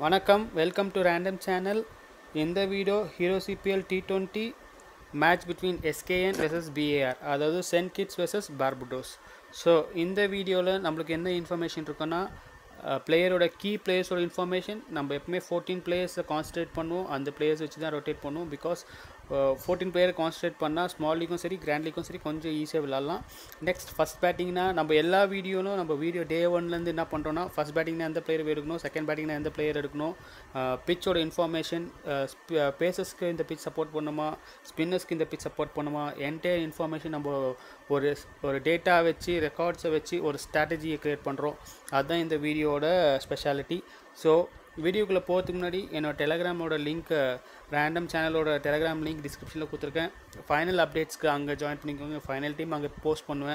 வணக்கம் welcome to random channel இந்த video hero CPL T twenty match between SKN versus BAR அதாவது Saint Kitts versus Barbados so இந்த வீடியோவில் நம்மளுக்கு என்ன இன்ஃபர்மேஷன் இருக்குன்னா பிளேயரோட கீ பிளேயர்ஸோட இன்ஃபர்மேஷன் நம்ம எப்பவுமே ஃபோர்டீன் பிளேயர்ஸை கான்சன்ட்ரேட் பண்ணுவோம் அந்த பிளேயர்ஸ் வச்சு தான் ரொட்டேட் பண்ணுவோம் பிகாஸ் ஃபோர்டீன் பிளேயரை கான்சன்ட்ரேட் பண்ணால் ஸ்மால் லீக்கும் சரி கிராண்ட் லீக்கும் சரி கொஞ்சம் ஈஸியாக விளாட்லாம் நெக்ஸ்ட் ஃபஸ்ட் பேட்டிங்னா நம்ம எல்லா வீடியோலும் நம்ம வீடியோ டே ஒன்லேருந்து என்ன பண்ணுறோன்னா ஃபஸ்ட் பேட்டிங்னா எந்த பிளேயர் எடுக்கணும் செகண்ட் பேட்டிங்னா எந்த பிளேயர் எடுக்கணும் பிச்சோட இன்ஃபர்மேஷன் பேசஸ்க்கு இந்த பிச் சப்போர்ட் பண்ணுமா ஸ்பின்னர்ஸ்க்கு இந்த பிச் சப்போர்ட் பண்ணுமா என்டையர் இன்ஃபர்மேஷன் நம்ம ஒரு ஒரு டேட்டா வச்சு ரெக்கார்ட்ஸை வச்சு ஒரு ஸ்ட்ராட்டஜியை க்ரியேட் பண்ணுறோம் அதுதான் இந்த வீடியோட ஸ்பெஷாலிட்டி ஸோ வீடியோக்குள்ளே போகிறதுக்கு முன்னாடி என்னோட டெலகிராமோட லிங்க் ரேண்டம் சேனலோட டெலகிராம் லிங்க் டிஸ்கிரிப்ஷனில் கொடுத்துருக்கேன் ஃபைனல் அப்டேட்ஸ்க்கு அங்கே ஜாயின் பண்ணிக்கோங்க ஃபைனல் டீம் அங்கே போஸ்ட் பண்ணுவேன்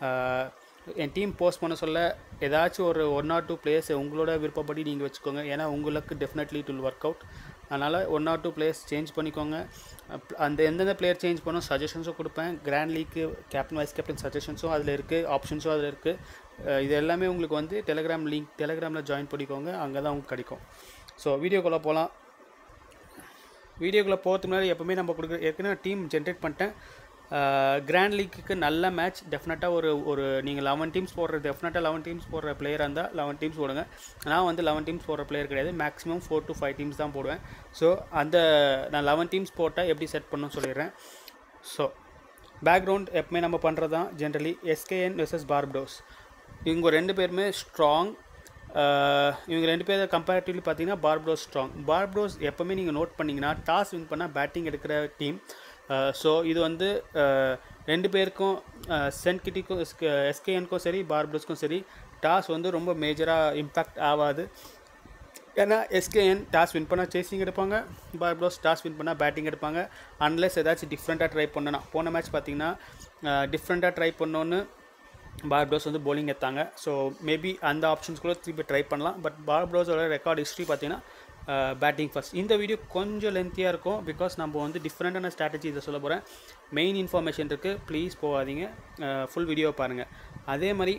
என் டீம் போஸ்ட் பண்ண சொல்ல ஏதாச்சும் ஒரு ஒன் ஆர் டூ பிளேயர்ஸ் உங்களோட விருப்பப்படி நீங்கள் வச்சுக்கோங்க ஏன்னா உங்களுக்கு definitely it will work out அதனால் one or two players change பண்ணிக்கோங்க அந்த எந்தெந்த பிளேயர் சேஞ்ச் பண்ணும் சஜஷன்ஸும் கொடுப்பேன் கிராண்ட் லீக்கு கேப்டன் வைஸ் கேப்டன் சஜஷன்ஸும் அதில் இருக்குது ஆப்ஷன்ஸும் அதில் இருக்குது இது எல்லாமே உங்களுக்கு வந்து டெலகிராம் லிங்க் டெலகிராமில் ஜாயின் பண்ணிக்கோங்க அங்கே தான் உங்களுக்கு கிடைக்கும் ஸோ வீடியோக்குள்ளே போகலாம் வீடியோக்குள்ளே போகிறதுக்கு முன்னாடி எப்போவுமே நம்ம கொடுக்குற ஏற்கனவே டீம் ஜென்ரேட் பண்ணிட்டேன் கிராண்ட் லீக்குக்கு நல்ல மேட்ச் டெஃபினட்டாக ஒரு ஒரு நீங்கள் லெவன் டீம்ஸ் போடுற டெஃபினட்டாக லெவன் டீம்ஸ் போடுற பிளேயராக இருந்தால் லெவன் டீம்ஸ் போடுங்க நான் வந்து லெவன் டீம்ஸ் போடுற பிளேயர் கிடையாது maximum four to five teams தான் போடுவேன் ஸோ அந்த நான் லெவன் டீம்ஸ் போட்டால் எப்படி செட் பண்ணணும்னு சொல்லிடுறேன் ஸோ பேக்ரவுண்ட் எப்பவுமே நம்ம பண்ணுறது தான் ஜென்ரலி எஸ்கேஎன் வெர்சஸ் பார்ப்டோஸ் இவங்க ரெண்டு பேருமே ஸ்ட்ராங் இவங்க ரெண்டு பேர் கம்பேரிட்டிவ்லி பார்த்தீங்கன்னா பார்ப்டோஸ் ஸ்ட்ராங் பார்ப்டோஸ் எப்போவுமே நீங்கள் நோட் பண்ணிங்கன்னா டாஸ் வின் பண்ணால் பேட்டிங் எடுக்கிற டீம் ஸோ இது வந்து ரெண்டு பேருக்கும் சென்ட் கிட்டிக்கும் எஸ்கேஎனுக்கும் சரி பார்ப்டோஸ்க்கும் சரி டாஸ் வந்து ரொம்ப மேஜராக இம்பேக்ட் ஆகாது ஏன்னா எஸ்கேஎன் டாஸ் வின் பண்ணால் சேசிங் எடுப்பாங்க பார்ப்டோஸ் டாஸ் வின் பண்ணால் பேட்டிங் எடுப்பாங்க அன்லெஸ் ஏதாச்சும் டிஃப்ரெண்ட்டாக ட்ரை பண்ணனா போன மேட்ச் பார்த்தீங்கன்னா டிஃப்ரெண்ட்டாக ட்ரை பண்ணோன்னு பார்ப்டோஸ் வந்து போலிங் எடுத்தாங்க ஸோ மேபி அந்த ஆப்ஷன்ஸ் கூட திருப்பி ட்ரை பண்ணலாம் பட் பார்ப்டோஸோட ரெக்கார்ட் ஹிஸ்ட்ரி பார்த்தீங்கன்னா பேட்டிங் ஃபஸ்ட் இந்த வீடியோ கொஞ்சம் லென்த்தியாக இருக்கும் பிகாஸ் நம்ம வந்து டிஃப்ரெண்ட்டான ஸ்ட்ராட்டஜி இதை சொல்ல போகிறேன் மெயின் இன்ஃபர்மேஷன் இருக்குது ப்ளீஸ் போகாதீங்க ஃபுல் வீடியோ பாருங்கள் அதே மாதிரி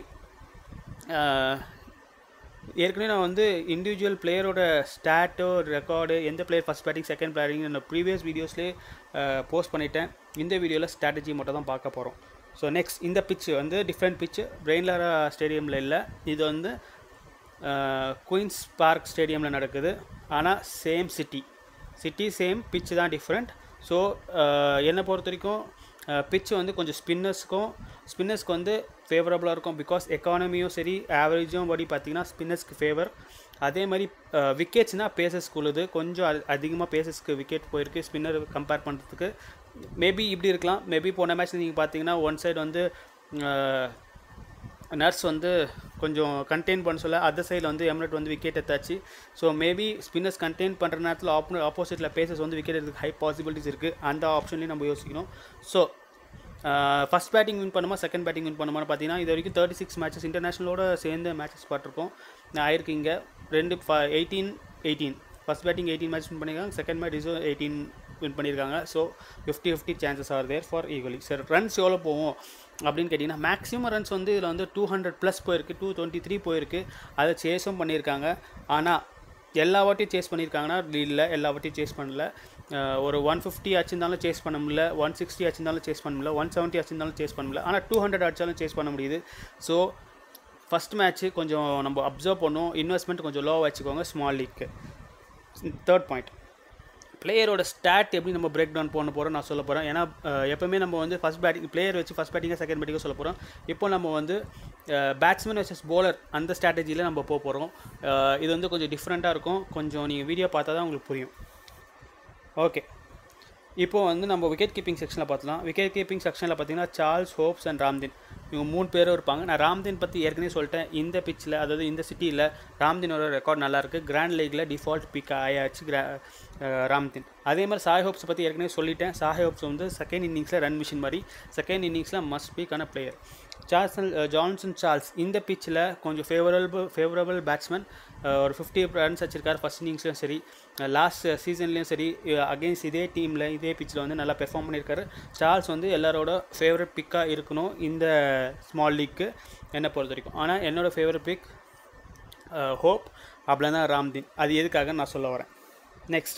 ஏற்கனவே நான் வந்து இண்டிவிஜுவல் பிளேயரோட ஸ்டாட்டோ ரெக்கார்டு எந்த player first batting second batting நான் ப்ரீவியஸ் வீடியோஸ்லேயே போஸ்ட் பண்ணிட்டேன் இந்த வீடியோவில் ஸ்ட்ராட்டஜி மட்டும் தான் பார்க்க போகிறோம் ஸோ நெக்ஸ்ட் இந்த பிச்சு வந்து டிஃப்ரெண்ட் பிச்சு பிரெயின்லாரா ஸ்டேடியமில் இல்லை இது வந்து குயின்ஸ் பார்க் ஸ்டேடியமில் நடக்குது ஆனால் சேம் சிட்டி சிட்டி சேம் பிச்சு தான் டிஃப்ரெண்ட் ஸோ என்னை பொறுத்த வரைக்கும் பிச்சு வந்து கொஞ்சம் ஸ்பின்னர்ஸ்க்கும் ஸ்பின்னர்ஸ்க்கு வந்து ஃபேவரபுளாக இருக்கும் பிகாஸ் எக்கானமியும் சரி ஆவரேஜும் படி பார்த்திங்கன்னா ஸ்பின்னர்ஸ்க்கு ஃபேவர் அதே மாதிரி விக்கெட்ஸ்னால் பேசஸ்க்கு உள்ளது கொஞ்சம் அதிகமாக பேசஸ்க்கு விக்கெட் போயிருக்கு ஸ்பின்னர் கம்பேர் பண்ணுறதுக்கு மேபி இப்படி இருக்கலாம் மேபி போன மேட்ச் நீங்கள் பார்த்தீங்கன்னா ஒன் சைடு வந்து நர்ஸ் வந்து கொஞ்சம் கண்டெயின் பண்ண சொல்ல அதர் சைடில் வந்து எம்ரெட் வந்து விக்கெட் எடுத்தாச்சு ஸோ மேபி ஸ்பின்னர்ஸ் கண்டெயின் பண்ணுற நேரத்தில் ஆப்போ ஆப்போசிட்டில் பேசஸ் வந்து விக்கெட் எடுத்துக்கு ஹை பாசிபிலிட்டிஸ் இருக்குது அந்த ஆப்ஷன்லேயும் நம்ம யோசிக்கணும் ஸோ ஃபஸ்ட் பேட்டிங் வின் பண்ணுமா செகண்ட் பேட்டிங் வின் பண்ணுமான்னு பார்த்தீங்கன்னா இது வரைக்கும் தேர்ட்டி சிக்ஸ் மேட்சஸ் இன்டர்நேஷனலோட சேர்ந்து மேட்சஸ் பார்த்துருக்கோம் ஆயிருக்கு இங்கே ரெண்டு eighteen eighteen first batting eighteen match win பண்ணியிருக்காங்க செகண்ட் மேட்ச் இஸோ எயிட்டீன் வின் பண்ணியிருக்காங்க so fifty fifty chances are there for equally sir runs எவ்வளோ போவோம் அப்படின்னு கேட்டிங்கன்னா மேக்ஸிமம் ரன்ஸ் வந்து இதில் வந்து டூ ஹண்ட்ரட் ப்ளஸ் போயிருக்கு டூ டுவெண்ட்டி த்ரீ போயிருக்கு அதை சேஸும் பண்ணியிருக்காங்க ஆனால் எல்லா வாட்டியும் சேஸ் பண்ணியிருக்காங்கன்னா இல்லை எல்லா வாட்டியும் சேஸ் பண்ணல ஒரு ஒன் ஃபிஃப்டி ஆச்சுருந்தாலும் சேஸ் பண்ண முடியல ஒன் சிக்ஸ்டி ஆச்சுருந்தாலும் சேஸ் பண்ண முடியல ஒன் செவன்ட்டி ஆச்சுருந்தாலும் சேஸ் பண்ண முடியல ஆனால் டூ ஹண்ட்ரட் அடிச்சாலும் சேஸ் பண்ண முடியுது ஸோ ஃபஸ்ட் மேட்ச்சு கொஞ்சம் நம்ம அப்சர்வ் பண்ணுவோம் இன்வெஸ்ட்மெண்ட் கொஞ்சம் லோவாக வச்சுக்கோங்க ஸ்மால் லீக்கு தேர்ட் பாயிண்ட் பிளேயரோட ஸ்டாட் எப்படி நம்ம பிரேக் டவுன் பண்ண போகிறோம் நான் சொல்ல போகிறேன் ஏன்னா எப்போவுமே நம்ம வந்து ஃபஸ்ட் பேட்டிங் பிளேயர் வச்சு ஃபஸ்ட் பேட்டிங்காக செகண்ட் பேட்டிங்காக சொல்ல போகிறோம் இப்போ நம்ம வந்து பேட்ஸ்மேன் வச்சஸ் போலர் அந்த ஸ்ட்ராட்டஜியில் நம்ம போக போகிறோம் இது வந்து கொஞ்சம் டிஃப்ரெண்ட்டாக இருக்கும் கொஞ்சம் நீங்கள் வீடியோ பார்த்தா தான் உங்களுக்கு புரியும் ஓகே இப்போது வந்து நம்ம விக்கெட் கீப்பிங் செக்ஷனில் பார்த்தலாம் விக்கெட் கீப்பிங் செக்ஷனில் பார்த்தீங்கன்னா சார்ல்ஸ் ஹோப்ஸ் அண்ட் ராம்தின் இவங்க மூணு பேரும் இருப்பாங்க நான் ராம்தின் பற்றி ஏற்கனவே சொல்லிட்டேன் இந்த பிச்சில் அதாவது இந்த சிட்டியில் ராம்தினோட ரெக்கார்ட் நல்லாயிருக்கு கிராண்ட் லீக்கில் டிஃபால்ட் பிக் ஆயாச்சு கிரா ராம்தின் அதே மாதிரி சாய் ஹோப்ஸ் பற்றி ஏற்கனவே சொல்லிட்டேன் சாய் ஹோப்ஸ் வந்து செகண்ட் இன்னிங்ஸில் ரன் மிஷின் மாதிரி செகண்ட் இன்னிங்ஸில் மஸ்ட் பீக்கான பிளேயர் சார்சன் ஜான்சன் சார்ல்ஸ் இந்த பிச்சில் கொஞ்சம் ஃபேவரபிள் ஃபேவரபிள் பேட்ஸ்மேன் ஒரு ஃபிஃப்டி ரன்ஸ் வச்சிருக்காரு ஃபஸ்ட் இன்னிங்ஸ்லையும் சரி லாஸ்ட் சீசன்லேயும் சரி அகெயின்ஸ்ட் இதே டீமில் இதே பிச்சில் வந்து நல்லா பெர்ஃபார்ம் பண்ணியிருக்காரு சார்ல்ஸ் வந்து எல்லாரோட ஃபேவரட் பிக்காக இருக்கணும் இந்த ஸ்மால் லீக்கு என்னை பொறுத்த வரைக்கும் ஆனால் என்னோடய ஃபேவரட் பிக் ஹோப் அப்படின்னா ராம்தீன் அது எதுக்காக நான் சொல்ல வரேன் நெக்ஸ்ட்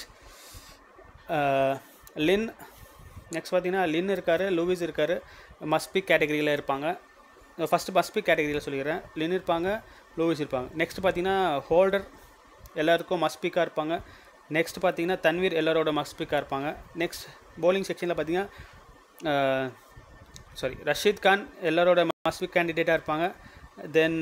லின் நெக்ஸ்ட் பார்த்தீங்கன்னா லின் இருக்கார் லூவிஸ் இருக்கார் மஸ்பிக் கேட்டகரியில் இருப்பாங்க ஃபஸ்ட்டு மஸ்பிக் கேட்டகரியில் சொல்லிடுறேன் லின் இருப்பாங்க லூவிஸ் இருப்பாங்க நெக்ஸ்ட் பார்த்தீங்கன்னா ஹோல்டர் எல்லாருக்கும் மஸ்பிக்காக இருப்பாங்க நெக்ஸ்ட் பார்த்தீங்கன்னா தன்வீர் எல்லாரோட மஸ்பிக்காக இருப்பாங்க நெக்ஸ்ட் bowling செக்ஷனில் பார்த்தீங்கன்னா சாரி ரஷீத் கான் எல்லாரோட மஸ்பிக் கேண்டிடேட்டாக இருப்பாங்க தென்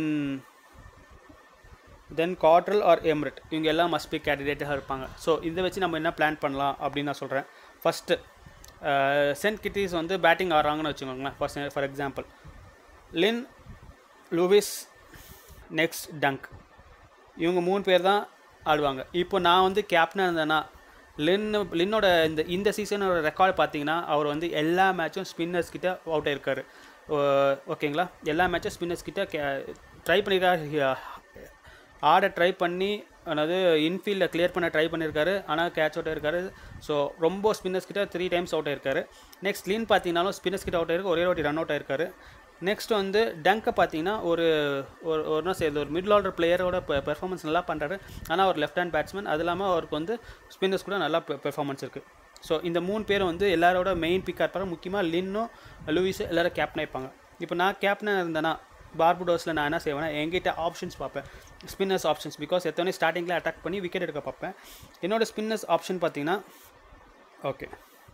தென் காட்ரல் ஆர் எம்ரெட் இவங்க எல்லாம் மஸ்பிக் கேண்டிடேட்டாக இருப்பாங்க ஸோ இதை வச்சு நம்ம என்ன பிளான் பண்ணலாம் அப்படின்னு நான் சொல்கிறேன் ஃபஸ்ட்டு சென்ட் கிட்டிஸ் வந்து பேட்டிங் ஆடுறாங்கன்னு வச்சுக்கோங்களேன் for for example Lynn Lewis next Dunk இவங்க மூணு பேர் தான் ஆடுவாங்க இப்போ நான் வந்து கேப்டனாக இருந்தேன்னா லின் லின்னோட இந்த இந்த சீசனோட ரெக்கார்ட் பார்த்தீங்கன்னா அவர் வந்து எல்லா மேட்சும் ஸ்பின்னர்ஸ் கிட்ட அவுட் ஆயிருக்காரு ஓ- ஓகேங்களா எல்லா மேட்சும் ஸ்பின்னர்ஸ் கிட்ட ட்ரை பண்ணியிருக்காரு ஆட ட்ரை பண்ணி அதாவது இன்ஃபீல்டில் கிளியர் பண்ண ட்ரை பண்ணியிருக்காரு ஆனால் கேட்ச் அவுட் ஆயிருக்காரு ஸோ ரொம்ப ஸ்பின்னர்ஸ் கிட்ட த்ரீ டைம்ஸ் அவுட் ஆயிருக்காரு நெக்ஸ்ட் லீன் பார்த்தீங்கன்னாலும் ஸ்பின்னர்ஸ் கிட்ட அவுட் ஆயிருக்கு ஒரே வாட்டி ரன் அவுட் ஆயிருக்காரு நெக்ஸ்ட் வந்து டங்கை பார்த்தீங்கன்னா ஒரு ஒரு ஒரு என்ன செய்யுது ஒரு மிடில் ஆர்டர் பிளேயரோட பெர்ஃபார்மன்ஸ் நல்லா பண்ணுறாரு ஆனால் ஒரு லெஃப்ட் ஹேண்ட் பேட்ஸ்மேன் அது இல்லாமல் அவருக்கு வந்து ஸ்பின்னர்ஸ் கூட நல்லா பெர்ஃபார்மன்ஸ் இருக்குது ஸோ இந்த மூணு பேரும் வந்து எல்லாரோட மெயின் பிக்காக இருப்பாங்க முக்கியமாக லின்னும் லூயிஸ் எல்லாரும் கேப்டன் ஆயிப்பாங்க இப்போ நான் கேப்டனாக இருந்தேன்னா பார்புடோஸில் நான் என்ன செய்வேன்னா என்கிட்ட ஆப்ஷன்ஸ் பார்ப்பேன் ஸ்பின்னர்ஸ் ஆப்ஷன்ஸ் பிகாஸ் எத்தனை ஸ்டார்டிங்கில் அட்டாக் பண்ணி விக்கெட் எடுக்க பார்ப்பேன் என்னோட ஸ்பின்னர்ஸ் ஆப்ஷன் பார்த்தீங்கன்னா ஓகே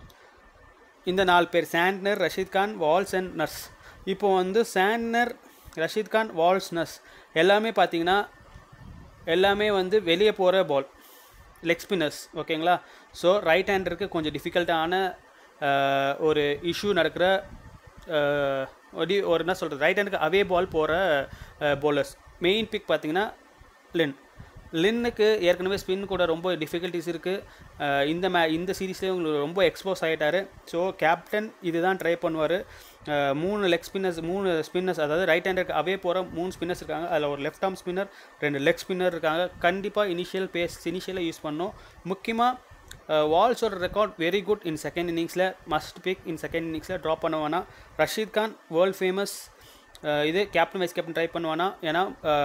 இந்த நாலு பேர் Santner Rashid Khan Walsh and Nurse இப்போ வந்து Santner Rashid Khan Walsh Nurse எல்லாமே பார்த்தீங்கன்னா எல்லாமே வந்து வெளியே போகிற பால் லெக் ஸ்பின்னர்ஸ் ஓகேங்களா ஸோ ரைட் ஹேண்டருக்கு கொஞ்சம் டிஃபிகல்ட்டான ஒரு இஷ்யூ நடக்கிற அஹ், ஒரு ஒரு என்ன சொல்கிறது ரைட் ஹேண்டுக்கு அவே பால் போகிற bowlers மெயின் பிக் பார்த்தீங்கன்னா லின் லின்னுக்கு ஏற்கனவே ஸ்பின் கூட ரொம்ப டிஃபிகல்ட்டிஸ் இருக்குது இந்த மே இந்த சீரீஸ்லேயே உங்களுக்கு ரொம்ப எக்ஸ்போஸ் ஆகிட்டாரு ஸோ கேப்டன் இதுதான் ட்ரை பண்ணுவார் மூணு லெக் ஸ்பின்னர்ஸ் மூணு ஸ்பின்னர்ஸ் அதாவது ரைட் ஹேண்டருக்கு அவே போகிற மூணு ஸ்பின்னர்ஸ் இருக்காங்க அதில் ஒரு லெஃப்ட் ஆர்ம் ஸ்பின்னர் ரெண்டு லெக் ஸ்பின்னர் இருக்காங்க கண்டிப்பாக இனிஷியல் பேஸ் இனிஷியலாக யூஸ் பண்ணோம் முக்கியமாக வால்ஸோட record very good in second இன்னிங்ஸில் மஸ்ட் பிக் இன் செகண்ட் இன்னிங்ஸில் ட்ராப் பண்ணுவானா ரஷீத் கான் வேர்ல்ட் ஃபேமஸ் இது கேப்டன் வைஸ் கேப்டன் ட்ரை பண்ணுவானா ஏன்னா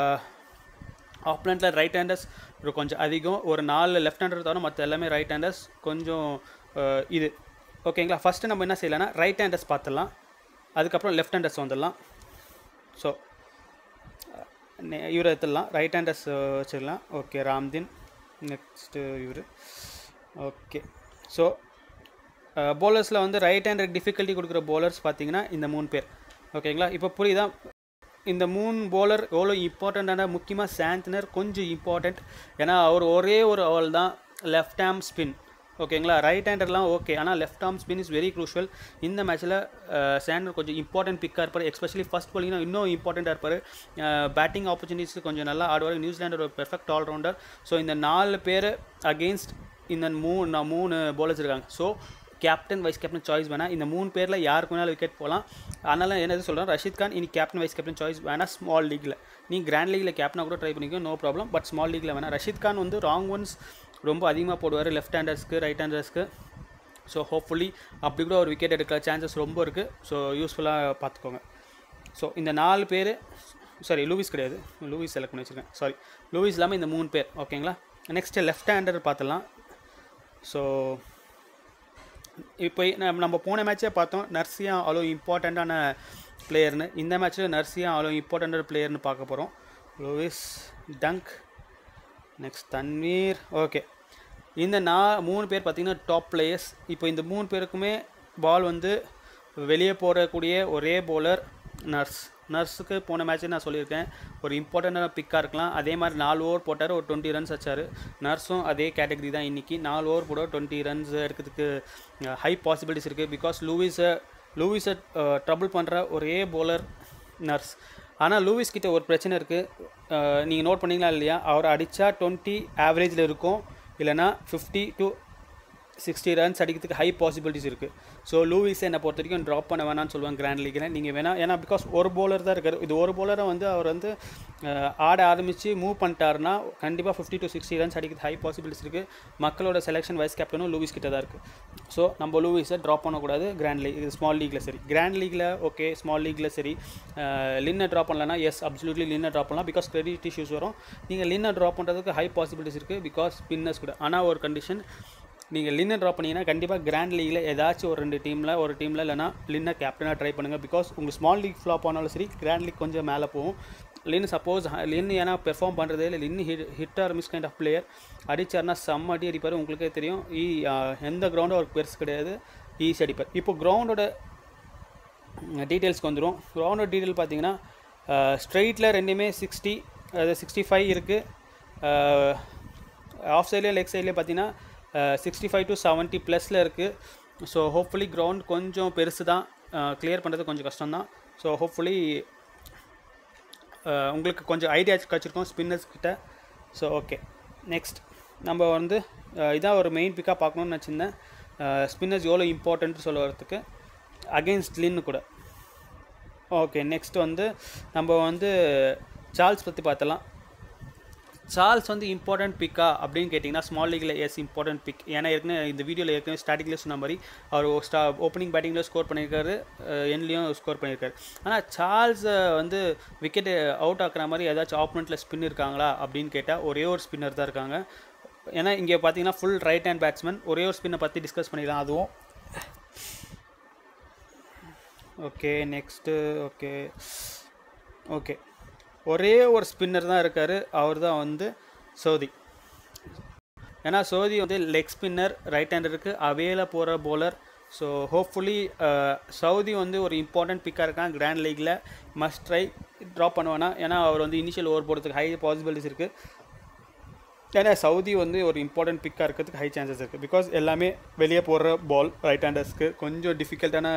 ஆப்லண்டில் ரைட் ஹேண்டர்ஸ் ஒரு கொஞ்சம் அதிகம் ஒரு நாலு லெஃப்ட் ஹேண்டர் தவிர மற்ற எல்லாமே ரைட் ஹேண்டர்ஸ் கொஞ்சம் அஹ், இது ஓகேங்களா ஃபஸ்ட்டு நம்ம என்ன செய்யலாம்னா ரைட் ஹேண்டர்ஸ் பார்த்துடலாம் அதுக்கப்புறம் லெஃப்ட் ஹேண்டர்ஸ் வந்துடலாம் ஸோ இவரை எடுத்துடலாம் ரைட் ஹேண்டர்ஸ் வச்சிடலாம் ஓகே ராம்தீன் நெக்ஸ்ட்டு இவர் ஓகே ஸோ bowlers-ல வந்து ரைட் ஹேண்டருக்கு டிஃபிகல்ட்டி கொடுக்குற bowlers பார்த்தீங்கன்னா இந்த மூணு பேர் ஓகேங்களா இப்போ புரியுதா இந்த மூணு bowler எவ்வளோ இம்பார்ட்டண்ட்டான முக்கியமாக சாந்தனர் கொஞ்சம் இம்பார்ட்டண்ட் ஏன்னா அவர் ஒரே ஒரு அவல் தான் லெஃப்ட் ஆம் ஸ்பின் ஓகேங்களா ரைட் ஹேண்டர்லாம் ஓகே ஆனால் left arm spin is very crucial இந்த மேட்ச்சில் சாண்டர் கொஞ்சம் இம்பார்ட்டன்ட் பிக்காக இருப்பார் எஸ்பெஷலி ஃபஸ்ட் bowling இன்னும் இம்பார்ட்டண்ட்டாக இருப்பார் பேட்டிங் ஆப்பர்ச்சுனிட்டிஸ் கொஞ்சம் நல்லா ஆடுவார் நியூசிலாண்டோட ஒரு பெர்ஃபெக்ட் ஆல்ரவுண்டர் ஸோ இந்த நாலு பேர் அகெயின்ஸ்ட் இந்த மூணு நான் மூணு bowlers இருக்காங்க so captain vice captain choice வேணால் இந்த மூணு பேரில் யாருக்கு வேணாலும் விக்கெட் போகலாம் அதனால் என்னது சொல்கிறேன் ரஷீத் கான் இனி கேப்டன் வைஸ் கேப்டன் சாய்ஸ் வேணால் ஸ்மால் லீக்கில் நீ கிராண்ட் லீக்கில் கேப்டனாக கூட ட்ரை பண்ணிக்கோ நோ ப்ராப்ளம் பட் ஸ்மால் லீக்கில் வேணால் ரஷீத் கான் வந்து ராங் ஒன்ஸ் ரொம்ப அதிகமாக போடுவார் லெஃப்ட் ஹேண்டர்ஸ்க்கு ரைட் ஹேண்டர்ஸ்க்கு ஸோ ஹோப்ஃபுல்லி அப்படி கூட ஒரு விக்கெட் எடுக்கிற சான்சஸ் ரொம்ப இருக்குது ஸோ யூஸ்ஃபுல்லாக பார்த்துக்கோங்க ஸோ இந்த நாலு பேர் சாரி லூவிஸ் கிடையாது லூவிஸ் செலக்ட் பண்ணி வச்சுருக்கேன் சாரி லூவிஸ் இல்லாமல் இந்த மூணு பேர் ஓகேங்களா நெக்ஸ்ட்டு லெஃப்ட் ஹேண்டர் பார்த்துடலாம் ஸோ இப்போ நம்ம நம்ம போன மேட்ச்சே பார்த்தோம் நர்சியா அவ்வளோ இம்பார்ட்டண்ட்டான பிளேயர்னு இந்த மேட்ச்சில் நர்சியா அவ்வளோ இம்பார்ட்டண்ட்டான பிளேயர்னு பார்க்க போகிறோம் Lewis Dunk next Tanveer okay இந்த நான் மூணு பேர் பார்த்தீங்கன்னா டாப் பிளேயர்ஸ் இப்போ இந்த மூணு பேருக்குமே பால் வந்து வெளியே போடக்கூடிய ஒரே bowler நர்ஸ் நர்ஸுக்கு போன மேட்ச்சு நான் சொல்லியிருக்கேன் ஒரு இம்பார்ட்டண்ட்டான பிக்காக இருக்கலாம் அதே மாதிரி நாலு ஓவர் போட்டார் ஒரு டுவெண்ட்டி ரன்ஸ் வச்சார் நர்ஸும் அதே கேட்டகரி தான் இன்றைக்கி நாலு ஓவர் போட டுவெண்ட்டி ரன்ஸ் எடுக்கிறதுக்கு ஹை பாசிபிலிட்டிஸ் இருக்குது பிகாஸ் லூவிஸை லூவிஸை ட்ரபிள் பண்ணுற ஒரே bowler நர்ஸ் ஆனால் லூவிஸ் கிட்ட ஒரு பிரச்சனை இருக்குது நீங்கள் நோட் பண்ணீங்களா இல்லையா அவர் அடித்தா டுவெண்ட்டி ஆவரேஜில் இருக்கும் இல்லைனா ஃபிஃப்டி டு சிக்ஸ்டி ரன்ஸ் அடிக்கிறதுக்கு ஹை பாசிபிலிட்டிஸ் இருக்குது ஸோ லூவிஸ் என்னை பொறுத்த வரைக்கும் ட்ராப் பண்ண வேணாம்னு சொல்லுவாங்க கிராண்ட் லீக்கில் நீங்கள் வேணால் ஏன்னா பிகாஸ் ஒரு bowler தான் இருக்கார் இது ஒரு bowler வந்து அவர் வந்து அஹ், ஆட ஆரம்பித்து மூவ் பண்ணிட்டாருன்னா கண்டிப்பாக ஃபிஃப்டி டு சிக்ஸ்டி ரன்ஸ் அடிக்கிறது ஹை பாசிபிலிட்டிஸ் இருக்குது மக்களோட செலெக்ஷன் வைஸ் கேப்டனும் லூவிஸ் கிட்ட தான் இருக்குது ஸோ நம்ம லூவிஸை ட்ராப் பண்ணக்கூடாது கிராண்ட் லீக் இது ஸ்மால் லீக்கில் சரி கிராண்ட் லீக்கில் ஓகே ஸ்மால் லீக்கில் சரி லின்னை ட்ராப் பண்ணலன்னா எஸ் அப்சல்யூட்லி லின்னை ட்ராப் பண்ணலாம் பிகாஸ் கிரெடிட் இஷ்யூஸ் வரும் நீங்கள் லின்னை ட்ராப் பண்ணுறதுக்கு ஹை பாசிபிலிட்டிஸ் இருக்குது பிகாஸ் ஸ்பின்னர்ஸ் கூட ஆனால் ஒரு கண்டிஷன் நீங்கள் லின்னை ட்ராப் பண்ணீங்கன்னா கண்டிப்பாக கிராண்ட் லீகில் ஏதாச்சும் ஒரு ரெண்டு டீமில் ஒரு டீமில் இல்லைனா லின்னை கேப்டனாக ட்ரை பண்ணுங்கள் பிகாஸ் உங்கள் ஸ்மால் லீக் ஃப்ளாப் ஆனாலும் சரி கிராண்ட் லீக் கொஞ்சம் மேலே போகும் லின் சப்போஸ் லின் ஏன்னா பெர்ஃபார்ம் பண்ணுறதே இல்லை Lynn hit hit or miss kind of player அடிச்சார்னா செம்ம அடி அடிப்பார் உங்களுக்கே தெரியும் ஈ எந்த கிரவுண்டும் அவருக்கு பெருசு கிடையாது ஈஸி அடிப்பார் இப்போ கிரவுண்டோட டீட்டெயில்ஸ்க்கு வந்துடும் கிரவுண்டோட டீட்டெயில் பார்த்தீங்கன்னா ஸ்ட்ரைட்டில் ரெண்டுமே சிக்ஸ்டி அது சிக்ஸ்டி ஃபைவ் இருக்குது ஆஃப் சைட்லேயே லெக் சைட்லேயே பார்த்தீங்கன்னா சிக்ஸ்டி ஃபைவ் டு செவன்ட்டி ப்ளஸில் இருக்குது ஸோ ஹோப்ஃபுல்லி கிரவுண்ட் கொஞ்சம் பெருசு தான் கிளியர் பண்ணுறது கொஞ்சம் கஷ்டம் தான் ஸோ ஹோப்ஃபுல்லி உங்களுக்கு கொஞ்சம் ஐடியா கிடச்சிருக்கோம் ஸ்பின்னர்ஸ் கிட்ட ஸோ ஓகே நெக்ஸ்ட் நம்ம வந்து அஹ், இதான் ஒரு மெயின் பிக்காக பார்க்கணும்னு நினச்சிருந்தேன் ஸ்பின்னர்ஸ் எவ்வளோ இம்பார்ட்டன்ட் சொல்ல வரதுக்கு அகெயின்ஸ்ட் லின்னு கூட ஓகே நெக்ஸ்ட் வந்து நம்ம வந்து சார்ல்ஸ் பற்றி பார்த்தலாம் சார்ல்ஸ் வந்து இம்பார்ட்டன்ட் பிக்கா அப்படின்னு கேட்டிங்கன்னா ஸ்மால் லீக்கில் எஸ் இம்பார்ட்டன்ட் பிக் ஏன்னா ஏற்கனவே இந்த வீடியோவில் ஏற்கனவே ஸ்டார்டிங்கில் சொன்ன மாதிரி அவர் ஸ்டா ஓப்பனிங் பேட்டிங்கில் ஸ்கோர் பண்ணியிருக்காரு எண்ட்லேயும் ஸ்கோர் பண்ணியிருக்காரு ஆனால் சார்ல்ஸ் வந்து விக்கெட் அவுட் ஆக்குற மாதிரி ஏதாச்சும் ஆப்போனண்ட்டில் ஸ்பின் இருக்காங்களா அப்படின்னு கேட்டால் ஒரே ஒரு ஸ்பின்னர் தான் இருக்காங்க ஏன்னா இங்கே பார்த்தீங்கன்னா ஃபுல் ரைட் ஹேண்ட் பேட்ஸ்மேன் ஒரே ஒரு ஸ்பின்னை பற்றி டிஸ்கஸ் பண்ணிடலாம் அதுவும் ஓகே நெக்ஸ்ட்டு ஓகே ஓகே ஒரே ஒரு ஸ்பின்னர் தான் இருக்கார் அவர் தான் வந்து சோதி ஏன்னா சோதி வந்து லெக் ஸ்பின்னர் ரைட் ஹேண்டருக்கு அவேல போகிற போலர் ஸோ ஹோப்ஃபுல்லி சவுதி வந்து ஒரு இம்பார்ட்டன்ட் பிக்காக இருக்கான் கிராண்ட் லீக்கில் மஸ்ட் ட்ரை ட்ராப் பண்ணுவேன்னா ஏன்னா அவர் வந்து இனிஷியல் ஓவர் போகிறதுக்கு ஹை பாசிபிலிட்டிஸ் இருக்குது ஏன்னா சவுதி வந்து ஒரு இம்பார்ட்டன்ட் பிக்காக இருக்கிறதுக்கு ஹை சான்சஸ் இருக்குது பிகாஸ் எல்லாமே வெளியே போடுற பால் ரைட் ஹேண்டர்ஸ்க்கு கொஞ்சம் டிஃபிகல்ட்டான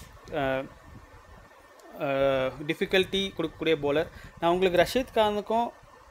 டிஃபிகல்ட்டி கொடுக்கக்கூடிய bowler நான் உங்களுக்கு ரஷீத் கானுக்கும்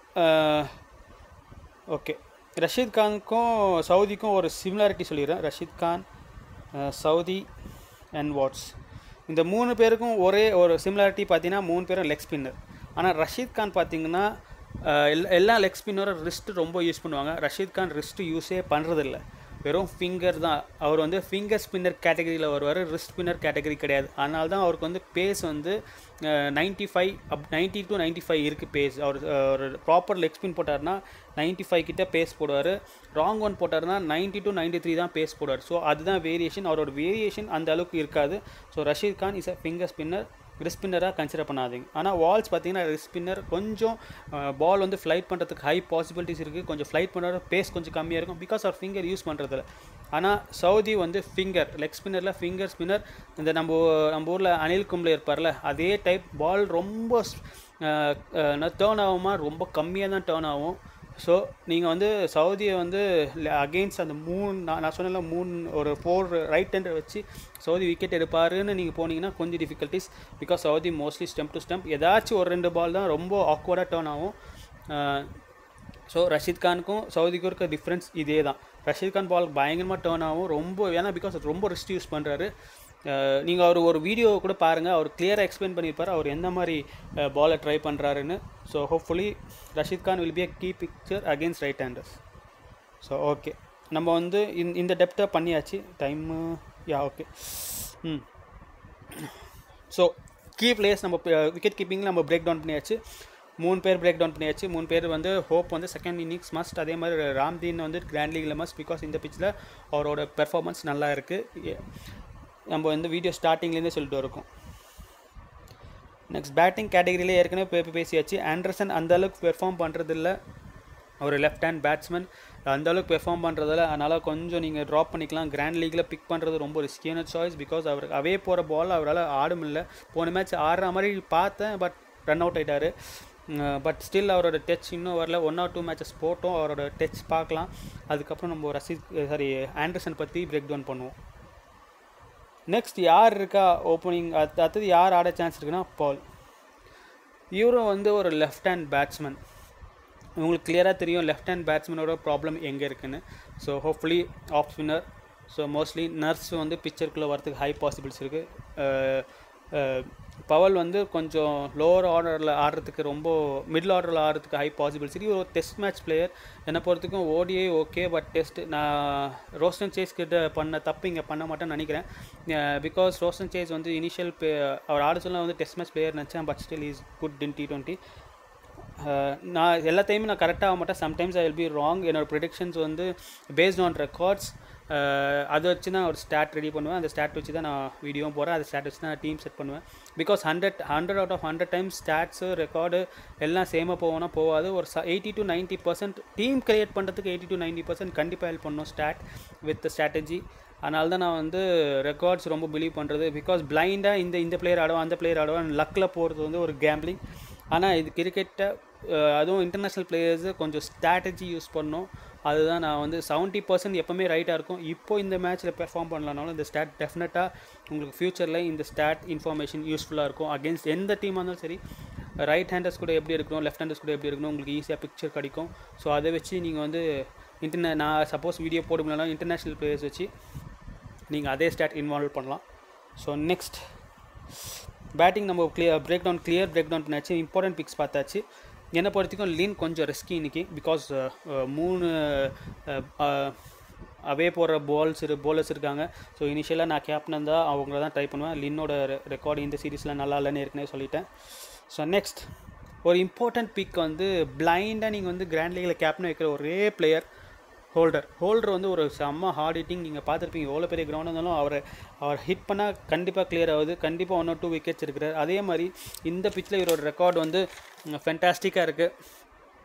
ஓகே ரஷீத் கானுக்கும் சவுதிக்கும் ஒரு சிமிலாரிட்டி சொல்லிடுறேன் Rashid Khan ah, Southee and Walsh இந்த மூணு பேருக்கும் ஒரே ஒரு சிமிலாரிட்டி பார்த்தீங்கன்னா மூணு பேரும் லெக் ஸ்பின்னர் ஆனால் ரஷீத் கான் பார்த்தீங்கன்னா அஹ், எல்லா எல்லா லெக் ஸ்பின்னரும் ரிஸ்ட் ரொம்ப யூஸ் பண்ணுவாங்க ரஷீத் கான் ரிஸ்ட் யூஸே பண்ணுறதில்ல வெறும் ஃபிங்கர் தான் அவர் வந்து ஃபிங்கர் ஸ்பின்னர் கேட்டகரியில் வருவார் ரிஸ்ட் ஸ்பின்னர் கேட்டகரி கிடையாது அதனால தான் அவருக்கு வந்து பேஸ் வந்து ninety five up ninety to ninety five இருக்குது பேஸ் அவர் அஹ், ஒரு ப்ராப்பர் லெக் ஸ்பின் போட்டார்னா நைன்ட்டி ஃபைவ் கிட்ட பேஸ் போடுவார் ராங் ஒன் போட்டார்னா நைன்ட்டி டு நைன்ட்டி த்ரீ தான் பேஸ் போடுவார் ஸோ அதுதான் வேரியேஷன் அவரோட வேரியேஷன் அந்த அளவுக்கு இருக்காது so Rashid Khan is a finger spinner wrist ஸ்பின்னராக கன்சிடர் பண்ணாதீங்க ஆனால் வால்ஸ் பார்த்தீங்கன்னா ரிஸ்க் ஸ்பின்னர் கொஞ்சம் பால் வந்து ஃப்ளைட் பண்ணுறதுக்கு ஹை பாசிபிலிட்டிஸ் இருக்குது கொஞ்சம் ஃப்ளைட் பண்ணுற பேஸ் கொஞ்சம் கம்மியாக இருக்கும் பிகாஸ் அவர் ஃபிங்கர் யூஸ் பண்ணுறதில்ல ஆனால் சவுதி வந்து ஃபிங்கர் லெக் ஸ்பின்னரில் ஃபிங்கர் ஸ்பின்னர் இந்த நம்ம நம்ம ஊரில் அனில் கும்ளே இருப்பார்ல அதே டைப் பால் ரொம்ப டேர்ன் ஆகுமா ரொம்ப கம்மியாக தான் டேர்ன் ஆகும் ஸோ நீங்கள் வந்து சவுதியை வந்து அகெயின்ஸ்ட் அந்த மூணு நான் நான் சொன்னல மூணு ஒரு ஃபோர் ரைட் ஹேண்டர் வச்சு சவுதி விக்கெட் எடுப்பாருன்னு நீங்கள் போனீங்கன்னா கொஞ்சம் difficulties because Southee mostly stump to stump ஏதாச்சும் ஒரு ரெண்டு பால் தான் ரொம்ப ஆக்வர்டாக டேர்ன் ஆகும் ஸோ ரஷீத் கானுக்கும் சவுதிக்கும் இருக்க டிஃப்ரென்ஸ் இதே தான் ரஷீத் கான் பால் பயங்கரமாக டேர்ன் ஆகும் ரொம்ப ஏன்னா பிகாஸ் ரொம்ப ரிஸ்க் யூஸ் பண்ணுறாரு நீங்கள் அவர் ஒரு வீடியோ கூட பாருங்கள் அவர் கிளியராக எக்ஸ்பிளைன் பண்ணியிருப்பார் அவர் எந்த மாதிரி பாலை ட்ரை பண்ணுறாருன்னு so hopefully Rashid Khan will be a key picture against right handers so okay நம்ம வந்து இந்த இந்த டெப்த்தை பண்ணியாச்சு time yeah okay hmm so key players நம்ம விக்கெட் கீப்பிங்கில் நம்ம பிரேக் டவுன் பண்ணியாச்சு மூணு பேர் பிரேக் டவுன் பண்ணியாச்சு மூணு பேர் வந்து ஹோப் வந்து செகண்ட் இன்னிங்ஸ் மஸ்ட் அதே மாதிரி ராம்தீன் வந்து கிராண்ட் லீக்ல மஸ்ட் பிகாஸ் இந்த பிச்சில் அவரோட பெர்ஃபார்மன்ஸ் நல்லா இருக்குது நம்ம வந்து வீடியோ ஸ்டார்டிங்லேருந்தே சொல்லிட்டு இருக்கோம் நெக்ஸ்ட் பேட்டிங் கேட்டகரியிலே ஏற்கனவே பே பேசியாச்சு ஆண்டர்சன் அந்த அளவுக்கு பெர்ஃபார்ம் பண்ணுறதில்ல ஒரு லெஃப்ட் ஹேண்ட் பேட்ஸ்மேன் அந்த அளவுக்கு பெர்ஃபார்ம் பண்ணுறதில்ல அதனால் கொஞ்சம் நீங்கள் ட்ராப் பண்ணிக்கலாம் கிராண்ட் லீக்கில் பிக் பண்ணுறது ரொம்ப ரிஸ்கியான சாய்ஸ் பிகாஸ் அவருக்கு அவே போகிற பால் அவரால் ஆட முடியல போன மேட்ச் ஆடுற மாதிரி பார்த்தேன் பட் ரன் அவுட் ஆகிட்டார் பட் ஸ்டில் அவரோட டச் இன்னும் வரல ஒன் ஆர் டூ மேட்சஸ் போட்டோம் அவரோட டச் பார்க்கலாம் அதுக்கப்புறம் நம்ம ரசித் சாரி ஆண்டர்சன் பற்றி பிரேக் டவுன் பண்ணுவோம் நெக்ஸ்ட் யார் இருக்கா ஓப்பனிங் அது அடுத்தது யார் ஆட சான்ஸ் இருக்குன்னா பால் இவரும் வந்து ஒரு லெஃப்ட் ஹேண்ட் பேட்ஸ்மேன் உங்களுக்கு கிளியராக தெரியும் லெஃப்ட் ஹேண்ட் பேட்ஸ்மேனோட ப்ராப்ளம் எங்கே இருக்குன்னு so hopefully off spinner so mostly Nurse வந்து பிக்சருக்குள்ளே வரதுக்கு ஹை பாசிபிள்ஸ் இருக்குது பவல் வந்து கொஞ்சம் லோவர் ஆர்டரில் ஆடுறதுக்கு ரொம்ப மிடில் ஆர்டரில் ஆடுறதுக்கு ஹை பாசிபிள்ஸ் இருக்குது ஒரு டெஸ்ட் மேட்ச் பிளேயர் என்னை பொறுத்துக்கும் ஓடியே ஓகே பட் டெஸ்ட் நான் ரோஸ்டன் சேஸ் கிட்ட பண்ண தப்பு இங்கே பண்ண மாட்டேன்னு நினைக்கிறேன் பிகாஸ் ரோஸ்டன் சேஸ் வந்து இனிஷியல் அவர் ஆட சொல்ல வந்து டெஸ்ட் மேட்ச் பிளேயர் நினச்சேன் but still is good in T twenty நான் எல்லாத்தையுமே நான் கரெக்டாக ஆக மாட்டேன் sometimes I will be wrong என்னோடய ப்ரிடிக்ஷன்ஸ் வந்து பேஸ்ட் ஆன் ரெக்கார்ட்ஸ் அதை வச்சு தான் ஒரு ஸ்டாட் ரெடி பண்ணுவேன் அந்த ஸ்டாட் வச்சு தான் நான் வீடியோவும் போகிறேன் அந்த ஸ்டாட் வச்சு தான் டீம் செட் பண்ணுவேன் because hundred hundred out of hundred times stats record எல்லாம் சேமாக போவோம்னா போகாது ஒரு ச eighty to ninety percent team create பண்ணுறதுக்கு எயிட்டி டு நைன்ட்டி பர்சன்ட் கண்டிப்பாக ஹெல்ப் பண்ணும் ஸ்டாட் வித் ஸ்ட்ராட்டஜி அதனால தான் நான் வந்து ரெக்கார்ட்ஸ் ரொம்ப பிலீவ் பண்ணுறது பிகாஸ் பிளைண்டாக இந்த இந்த பிளேயர் ஆடுவோம் அந்த பிளேயர் ஆடுவோம் லக்கில் போகிறது வந்து ஒரு கேம்பிளிங் ஆனால் இது கிரிக்கெட்டை அதுவும் இன்டர்நேஷ்னல் பிளேயர்ஸு கொஞ்சம் ஸ்ட்ராட்டஜி யூஸ் பண்ணோம் அதுதான் நான் வந்து செவன்ட்டி பர்சன்ட் எப்போவுமே ரைட்டாக இருக்கும் இப்போ இந்த மேட்ச்சில் பெர்ஃபார்ம் பண்ணலனாலும் இந்த ஸ்டாட் டெஃபினட்டாக உங்களுக்கு ஃப்யூச்சரில் இந்த ஸ்டாட் இன்ஃபர்மேஷன் யூஸ்ஃபுல்லாக இருக்கும் அகேன்ஸ்ட் எந்த டீமாக இருந்தாலும் சரி ரைட் ஹேண்டர்ஸ் கூட எப்படி இருக்கணும் லெஃப்ட் ஹேண்டர்ஸ் கூட எப்படி இருக்கணும் உங்களுக்கு ஈஸியாக பிக்சர் கிடைக்கும் ஸோ அதை வச்சு நீங்கள் வந்து இன்டர்நே நான் சப்போஸ் வீடியோ போட முடியலாம் இன்டர்நேஷ்னல் பிளேயர்ஸ் வச்சு நீங்கள் அதே ஸ்டாட் இன்வால்வ் பண்ணலாம் ஸோ நெக்ஸ்ட் பேட்டிங் நம்ம clear break down clear break down பண்ணாச்சு இம்பார்ட்டன்ட் பிக்ஸ் பார்த்தாச்சு என்னை பொறுத்திக்கும் லீன் கொஞ்சம் ரிஸ்கி இன்றைக்கி பிகாஸ் மூணு அவே போடுற பால்ஸ் இரு போலர்ஸ் இருக்காங்க ஸோ இனிஷியலாக நான் கேப்டன் இருந்தால் அவங்கள தான் ட்ரை பண்ணுவேன் லின்னோட ரெக்கார்டு இந்த சீரீஸில் நல்லா இல்லைன்னு ஏற்கனவே சொல்லிட்டேன் ஸோ நெக்ஸ்ட் ஒரு இம்பார்ட்டன்ட் பிக் வந்து பிளைண்டாக நீங்கள் வந்து கிராண்ட் லீகில் கேப்டன் வைக்கிற ஒரே பிளேயர் ஹோல்டர் ஹோல்டர் வந்து ஒரு செம்ம ஹார்ட் ஹிட்டிங் நீங்கள் பார்த்துருப்பீங்க எவ்வளோ பெரிய கிரவுண்ட் இருந்தாலும் அவரை அவர் ஹிட் பண்ணால் கண்டிப்பாக கிளியர் ஆகுது கண்டிப்பாக ஒன் ஆர் டூ விக்கெட்ஸ் இருக்கிறார் அதே மாதிரி இந்த பிச்சில் இவரோட ரெக்கார்டு வந்து ஃபென்டாஸ்டிக்காக இருக்குது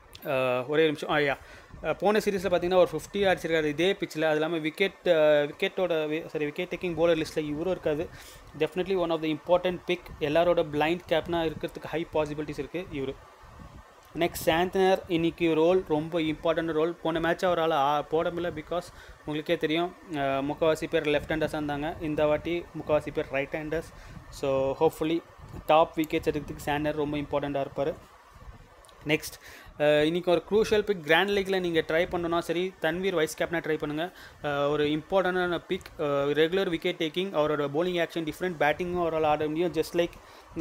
ஒரே நிமிஷம் ஐயா போன சீரீஸில் பார்த்தீங்கன்னா ஒரு ஃபிஃப்டி அடிச்சிருக்காரு இதே பிச்சில் அது இல்லாமல் விக்கெட் விக்கெட்டோட சாரி விக்கெட் டேக்கிங் போலர் லிஸ்ட்டில் இவரும் இருக்காது definitely one of the important pick எல்லாரோட பிளைண்ட் கேப்னாக இருக்கிறதுக்கு ஹை பாசிபிலிட்டிஸ் இருக்குது இவர் நெக்ஸ்ட் சாந்தனர் இன்னைக்கு ரோல் ரொம்ப இம்பார்ட்டன்ட் ரோல் போன மேட்ச் அவரால் போட முடியல பிகாஸ் உங்களுக்கே தெரியும் முக்கால்வாசி பேர் லெஃப்ட் ஹேண்டர்ஸ் இருந்தாங்க இந்த வாட்டி முக்கால்வாசி பேர் right handers so hopefully top wickets எடுக்கிறதுக்கு சாண்டர் ரொம்ப இம்பார்ட்டண்ட்டாக இருப்பார் நெக்ஸ்ட் இன்றைக்கி ஒரு க்ரூஷியல் பிக் கிராண்ட் லீக்கில் நீங்கள் ட்ரை பண்ணணும்னா சரி தன்வீர் வைஸ் கேப்டனாக ட்ரை பண்ணுங்கள் ஒரு இம்பார்ட்டண்டான பிக் ரெகுலர் விக்கெட் டேக்கிங் அவரோட போலிங் ஆக்ஷன் டிஃப்ரெண்ட் பேட்டிங்கும் அவரால் ஆட முடியும் ஜஸ்ட் லைக்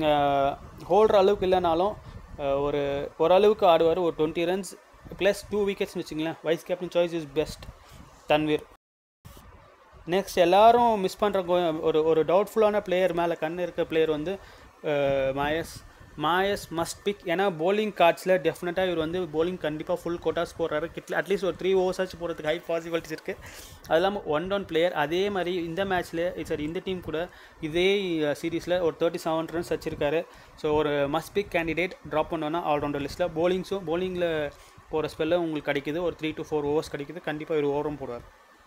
ஹோல்டுற அளவுக்கு இல்லைனாலும் ஒரு ஓரளவுக்கு ஆடுவார் ஒரு டுவெண்ட்டி ரன்ஸ் ப்ளஸ் டூ விக்கெட்ஸ்னு வச்சுங்களேன் vice captain choice is best Tanveer next எல்லாரும் மிஸ் பண்ணுற ஒரு ஒரு டவுட்ஃபுல்லான பிளேயர் மேலே கண் இருக்க பிளேயர் வந்து மாயஸ் மாயஸ் மஸ்ட் பிக் ஏன்னா போலிங் கார்ட்ஸில் டெஃபினட்டாக இவர் வந்து போலிங் கண்டிப்பாக ஃபுல் கோட்டாஸ் போடுறாரு கிட்ட அட்லீஸ்ட் ஒரு த்ரீ ஓவர்ஸ் ஆச்சு போகிறதுக்கு ஹை பாசிபிலிட்டிஸ் இருக்குது அது இல்லாமல் ஒன் டவுன் பிளேயர் அதே மாதிரி இந்த மேட்ச்சில் சாரி இந்த டீம் கூட இதே சீரீஸில் ஒரு தேர்ட்டி செவன் ரன்ஸ் வச்சிருக்காரு ஸோ ஒரு மஸ்ட் பிக் கேண்டிடேட் ட்ராப் பண்ணோன்னா ஆல்ரவுண்டர் லிஸ்ட்டில் போலிங்ஸும் போலிங்கில் போகிற ஸ்பெல்ல உங்களுக்கு கிடைக்குது ஒரு த்ரீ டு ஃபோர் ஓவர்ஸ் கிடைக்குது கண்டிப்பாக இவர் ஓவரும் போடுவார்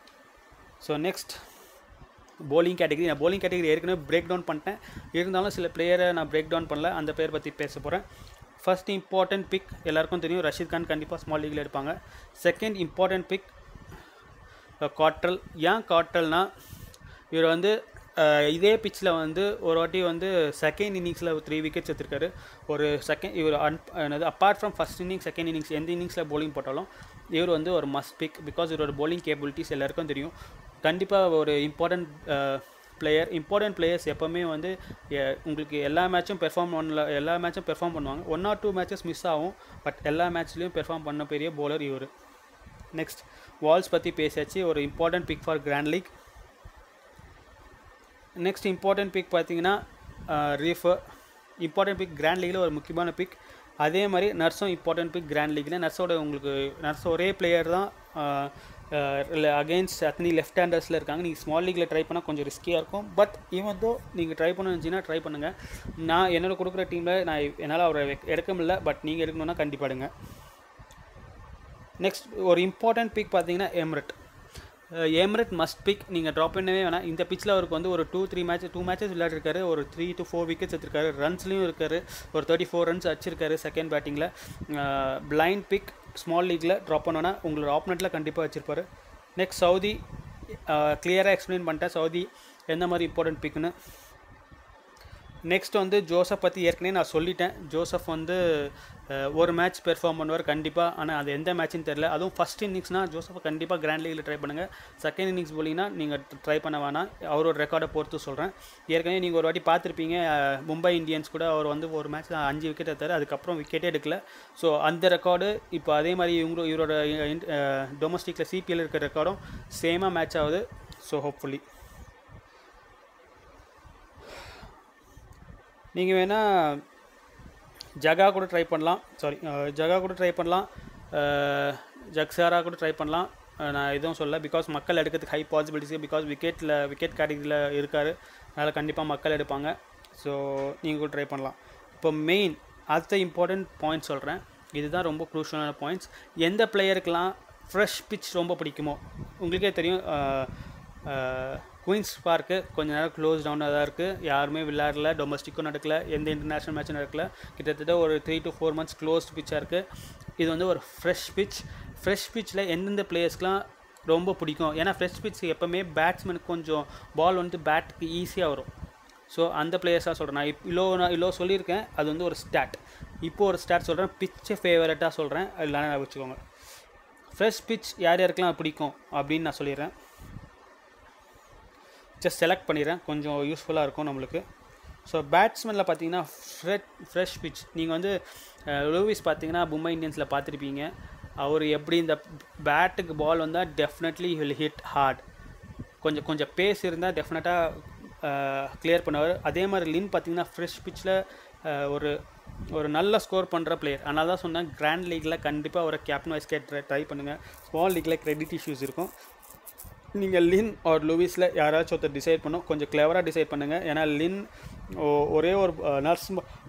ஸோ நெக்ஸ்ட் போலிங் கேட்டகரி நான் போலிங் கேட்டகரி ஏற்கனவே பிரேக் டவுன் பண்ணிட்டேன் இருந்தாலும் சில பிளேயரை நான் பிரேக் டவுன் பண்ணல அந்த பிளேயர் பற்றி பேச போகிறேன் ஃபர்ஸ்ட் இம்பார்ட்டன்ட் பிக் எல்லாருக்கும் தெரியும் ரஷீத் கான் கண்டிப்பாக ஸ்மால் லீக்கில் எடுப்பாங்க செகண்ட் இம்பார்ட்டன்ட் பிக் காட்ரல் ஏன் காட்ரல்னால் இவர் வந்து இதே பிச்சில் வந்து ஒரு வாட்டி வந்து செகண்ட் இன்னிங்ஸில் த்ரீ விக்கெட்ஸ் எடுத்திருக்காரு ஒரு செகண்ட் இவர் அன் என்னது apart from first innings second innings எந்த இன்னிங்ஸில் போலிங் போட்டாலும் இவர் வந்து ஒரு மஸ்ட் பிக் பிகாஸ் இவரோட போலிங் கேபிலிட்டிஸ் எல்லாருக்கும் தெரியும் கண்டிப்பாக ஒரு இம்பார்ட்டன்ட் பிளேயர் இம்பார்ட்டன்ட் பிளேயர்ஸ் எப்போவுமே வந்து உங்களுக்கு எல்லா மேட்சும் பெர்ஃபார்ம் பண்ணல எல்லா மேட்சும் பெர்ஃபார்ம் பண்ணுவாங்க one or two matches miss ஆகும் பட் எல்லா மேட்ச்லேயும் பெர்ஃபார்ம் பண்ண பெரிய போலர் இவர் நெக்ஸ்ட் வால்ஸ் பற்றி பேசியாச்சு ஒரு important pick for grand league next important pick பார்த்தீங்கன்னா ரீஃபர் இம்பார்ட்டன்ட் பிக் கிராண்ட் லீக்கில் ஒரு முக்கியமான பிக் அதே மாதிரி நர்ஸும் இம்பார்ட்டன்ட் பிக் கிராண்ட் லீக்கில் நர்ஸோட உங்களுக்கு நர்ஸ் ஒரே பிளேயர் தான் இல்லை அகெயின்ஸ்ட் அத்தனை லெஃப்ட் ஹேண்டர்ஸில் இருக்காங்க நீங்கள் ஸ்மால் லீக்கில் ட்ரை பண்ணால் கொஞ்சம் ரிஸ்கியாக இருக்கும் பட் ஈவன் தோ நீங்கள் ட்ரை பண்ணணுச்சுன்னா ட்ரை பண்ணுங்கள் நான் என்னோட கொடுக்குற டீமில் நான் என்னால் அவரை எடுக்க முடியல பட் நீங்கள் எடுக்கணுன்னா கண்டிப்பாக எடுங்க நெக்ஸ்ட் ஒரு இம்பார்ட்டன்ட் பிக் பார்த்தீங்கன்னா எம்ரெட் எம்ரெட் மஸ்ட் பிக் நீங்கள் ட்ராப் பண்ணவே வேணாம் இந்த பிச்சில் அவருக்கு வந்து ஒரு two three match two matches விளையாடிருக்காரு ஒரு த்ரீ டு ஃபோர் விக்கெட்ஸ் எடுத்திருக்காரு ரன்ஸ்லையும் இருக்காரு ஒரு தேர்ட்டி ஃபோர் ரன்ஸ் அடிச்சிருக்காரு செகண்ட் பேட்டிங்கில் பிளைண்ட் பிக் ஸ்மால் லீக்கில் ட்ராப் பண்ணோன்னா உங்களோட ஆப்பனண்ட்டில் கண்டிப்பாக வச்சுருப்பாரு நெக்ஸ்ட் சவுதி கிளியராக எக்ஸ்பிளைன் பண்ணிட்டேன் சவுதி எந்த மாதிரி இம்பார்ட்டன்ட் பிக்னு நெக்ஸ்ட் வந்து ஜோசப் பற்றி ஏற்கனவே நான் சொல்லிட்டேன் ஜோசப் வந்து அஹ், ஒரு மேட்ச் பெர்ஃபார்ம் பண்ணுவார் கண்டிப்பாக ஆனால் அது எந்த மேட்ச்னு தெரில அதுவும் ஃபஸ்ட் இன்னிங்ஸ்னால் ஜோசப்பை கண்டிப்பாக கிராண்ட் லீகில் ட்ரை பண்ணுங்கள் செகண்ட் இன்னிங்ஸ் போலிங்கன்னா நீங்கள் ட்ரை பண்ண வேணாம் அவரோட ரெக்கார்டை பொறுத்து சொல்கிறேன் ஏற்கனவே நீங்கள் ஒரு வாட்டி பார்த்துருப்பீங்க அஹ், மும்பை இந்தியன்ஸ் கூட அவர் வந்து ஒரு மேட்ச் அஞ்சு விக்கெட் எடுத்தார் அதுக்கப்புறம் விக்கெட்டே எடுக்கல ஸோ அந்த ரெக்கார்டு இப்போ அதே மாதிரி இவங்க இவரோட டொமஸ்டிக்கில் சிபிஎல் இருக்கிற ரெக்கார்டும் சேமாக மேட்ச் ஆகுது ஸோ ஹோப்ஃபுல்லி நீங்கள் வேணால் ஜகா கூட ட்ரை பண்ணலாம் சாரி ஜகா கூட ட்ரை பண்ணலாம் அஹ், ஜக்ஸாரா கூட ட்ரை பண்ணலாம் அஹ், நான் எதுவும் சொல்ல பிகாஸ் மக்கள் எடுக்கிறதுக்கு ஹை பாசிபிலிட்டிஸ் பிகாஸ் விக்கெட்டில் விக்கெட் கேட்டகரியில் இருக்கார் அதனால் கண்டிப்பாக மக்கள் எடுப்பாங்க ஸோ நீங்கள் கூட ட்ரை பண்ணலாம் இப்போ மெயின் அடுத்த இம்பார்ட்டண்ட் பாயிண்ட் சொல்கிறேன் இதுதான் ரொம்ப க்ரூஷியலான பாயிண்ட்ஸ் எந்த பிளேயருக்கெலாம் ஃப்ரெஷ் பிச் ரொம்ப பிடிக்குமோ உங்களுக்கே தெரியும் குயின்ஸ் பார்க்கு கொஞ்ச நேரம் க்ளோஸ் டவுனாக தான் இருக்குது யாருமே விளையாடல டொமஸ்டிக்கும் நடக்கல எந்த இன்டர்நேஷ்னல் மேட்சும் நடக்கல கிட்டத்தட்ட ஒரு three to four months closed பிச்சாக இருக்குது இது வந்து ஒரு ஃப்ரெஷ் பிச் ஃப்ரெஷ் பிச்சில் எந்தெந்த பிளேயர்ஸ்க்குலாம் ரொம்ப பிடிக்கும் ஏன்னா ஃப்ரெஷ் பிச் எப்போவுமே பேட்ஸ்மேனுக்கு கொஞ்சம் பால் வந்து பேட்டுக்கு ஈஸியாக வரும் ஸோ அந்த பிளேயர்ஸாக சொல்கிறேன் நான் இப் இவ்வளோ நான் இவ்வளோ சொல்லியிருக்கேன் அது வந்து ஒரு ஸ்டாட் இப்போ ஒரு ஸ்டாட் சொல்கிறேன் பிச்சை ஃபேவரட்டாக சொல்கிறேன் இல்லைன்னா வச்சுக்கோங்க ஃப்ரெஷ் பிச் யார் யாருக்கெல்லாம் பிடிக்கும் அப்படின்னு நான் சொல்லிடுறேன் ஜஸ்ட் செலக்ட் பண்ணிடுறேன் கொஞ்சம் யூஸ்ஃபுல்லாக இருக்கும் நம்மளுக்கு ஸோ பேட்ஸ்மேனில் பார்த்தீங்கன்னா ஃப்ரெட் ஃப்ரெஷ் பிச் நீங்கள் வந்து லூவிஸ் பார்த்தீங்கன்னா மும்பை இந்தியன்ஸில் பார்த்துருப்பீங்க அவர் எப்படி இந்த பேட்டுக்கு பால் வந்தால் டெஃபினெட்லி வில் ஹிட் ஹார்ட் கொஞ்சம் கொஞ்சம் பேஸ் இருந்தால் டெஃபினட்டாக கிளியர் பண்ணுவார் அதே மாதிரி லின் பார்த்தீங்கன்னா ஃப்ரெஷ் பிச்சில் ஒரு ஒரு நல்ல ஸ்கோர் பண்ணுற பிளேயர் அதனால தான் சொன்னேன் கிராண்ட் லீக்கில் கண்டிப்பாக ஒரு கேப்டன் வைஸ் கேட் ட்ரை பண்ணுங்கள் ஸ்மால் லீக்கில் கிரெடிட் இஷ்யூஸ் இருக்கும் நீங்கள் லின் ஆர் லூவிஸில் யாராச்சும் ஒருத்தர் டிசைட் பண்ணும் கொஞ்சம் கிளவராக டிசைட் பண்ணுங்கள் ஏன்னா லின் ஒ- ஒரே ஒரு நர்ஸ்